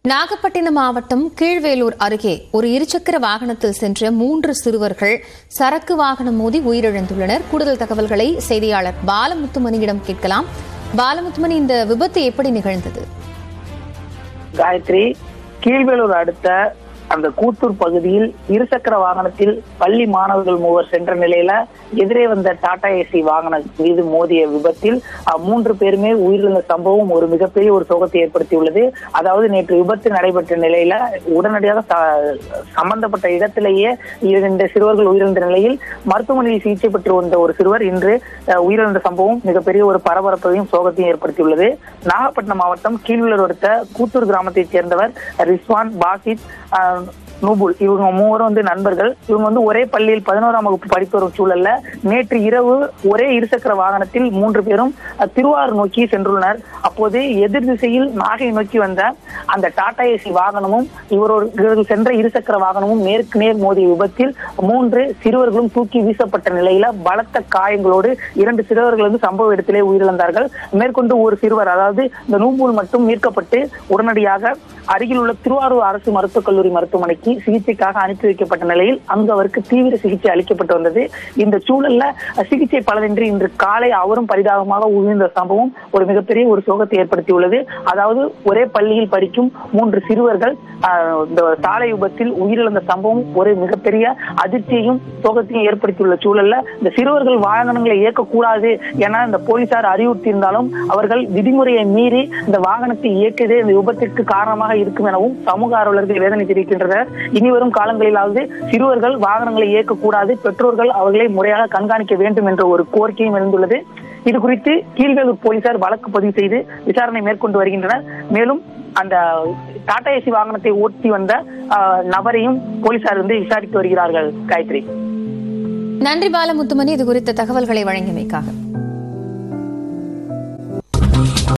நாகப்பட்டினம் மாவட்டம் கீழ்வேலூர் அருகே ஒரு இருசக்கர வாகனத்தில் சென்ற மூன்று சிறுவர்கள் சரக்கு வாகனம் மோதி உயிரிழந்துள்ளனர் கூடுதல் தகவல்களை செய்தியாளர் பாலமுத்துமணியிடம் கேட்கலாம் பாலமுத்துமணி இந்த விபத்து எப்படி நிகழ்ந்தது காயத்ரி கீழ்வேலூர் அடுத்த அந்த கூத்தூர் பகுதியில் இருசக்கர வாகனத்தில் பள்ளி மாணவர்கள் மூவர் சென்ற நிலையில எதிரே வந்த டாடா ஏசி வாகனம் மீது மோதிய விபத்தில் அஹ், மூன்று பேருமே உயிரிழந்த சம்பவம் ஒரு மிகப்பெரிய ஒரு சோகத்தை ஏற்படுத்தியுள்ளது அதாவது நேற்று விபத்து நடைபெற்ற நிலையில உடனடியாக ச- சம்பந்தப்பட்ட இடத்திலேயே இரண்டு சிறுவர்கள் உயிரிழந்த நிலையில் மருத்துவமனையில் சிகிச்சை பெற்று வந்த ஒரு சிறுவர் இன்று அஹ், உயிரிழந்த சம்பவம் மிகப்பெரிய ஒரு பரபரப்பையும் சோகத்தையும் ஏற்படுத்தியுள்ளது நாகப்பட்டினம் மாவட்டம் கீழ்வலூர் அடுத்த கூத்தூர் கிராமத்தைச் சேர்ந்தவர் ரிஸ்வான் பாசித் அஹ், நூபுல் இவங்க மூவரும் வந்து நண்பர்கள் இவங்க வந்து ஒரே பள்ளியில் பதினோராம் வகுப்பு படித்து வரும் சூழல்ல நேற்று இரவு ஒரே இருசக்கர வாகனத்தில் மூன்று பேரும் அஹ், திருவாரூர் நோக்கி சென்றுள்ளனர் அப்போது எதிர் திசையில் நாகை நோக்கி வந்த அந்த டாடா ஏசி வாகனமும் இவரோடு இவர்கள் சென்ற இருசக்கர வாகனமும் நேருக்கு நேர் மோதிய விபத்தில் மூன்று சிறுவர்களும் தூக்கி வீசப்பட்ட நிலையில பலத்த காயங்களோடு இரண்டு சிறுவர்கள் வந்து சம்பவ இடத்திலே உயிரிழந்தார்கள் மேற்கொண்டு ஒரு சிறுவர் அதாவது இந்த நூம்பூல் மட்டும் மீட்கப்பட்டு உடனடியாக அருகில் உள்ள திருவாரூர் அரசு மருத்துவக் கல்லூரி மருத்துவமனைக்கு சிகிச்சைக்காக அனுப்பி வைக்கப்பட்ட நிலையில் அங்கு அவருக்கு தீவிர சிகிச்சை அளிக்கப்பட்டு வந்தது இந்த சூழல்ல அஹ், சிகிச்சை பலனின்றி இன்று காலை அவரும் பரிதாபமாக உயிர்ந்த சம்பவம் ஒரு மிகப்பெரிய ஒரு சோகத்தை ஏற்படுத்தியுள்ளது அதாவது ஒரே பள்ளியில் படிக்கும் மூன்று சிறுவர்கள் அஹ், இந்த சாலை விபத்தில் உயிரிழந்த சம்பவம் ஒரு மிகப்பெரிய அதிர்ச்சியையும் சோகத்தையும் ஏற்படுத்தியுள்ள சூழல்ல இந்த சிறுவர்கள் வாகனங்களை இயக்கக்கூடாது என இந்த போலீசார் அறிவுறுத்தியிருந்தாலும் அவர்கள் விதிமுறையை மீறி இந்த வாகனத்தை இயக்கியதே இந்த விபத்திற்கு காரணமாக இருக்கும் எனவும் சமூக ஆர்வலர்கள் வேதனை தெரிவிக்கின்றனர் இனி வரும் காலங்களிலாவது சிறுவர்கள் வாகனங்களை இயக்கக்கூடாது பெற்றோர்கள் அவர்களை முறையாக கண்காணிக்க வேண்டும் என்ற ஒரு கோரிக்கையும் எழுந்துள்ளது இது குறித்து கீழ்வேலூர் போலீசார் வழக்கு பதிவு செய்து விசாரணை மேற்கொண்டு வருகின்றனர் மேலும் அந்த டாடா ஏசி வாகனத்தை ஓட்டி வந்த ஆஹ், நபரையும் போலீசார் வந்து விசாரித்து வருகிறார்கள் காயத்ரி நன்றி பாலமுத்துமணி இது குறித்த தகவல்களை வழங்கியமைக்காக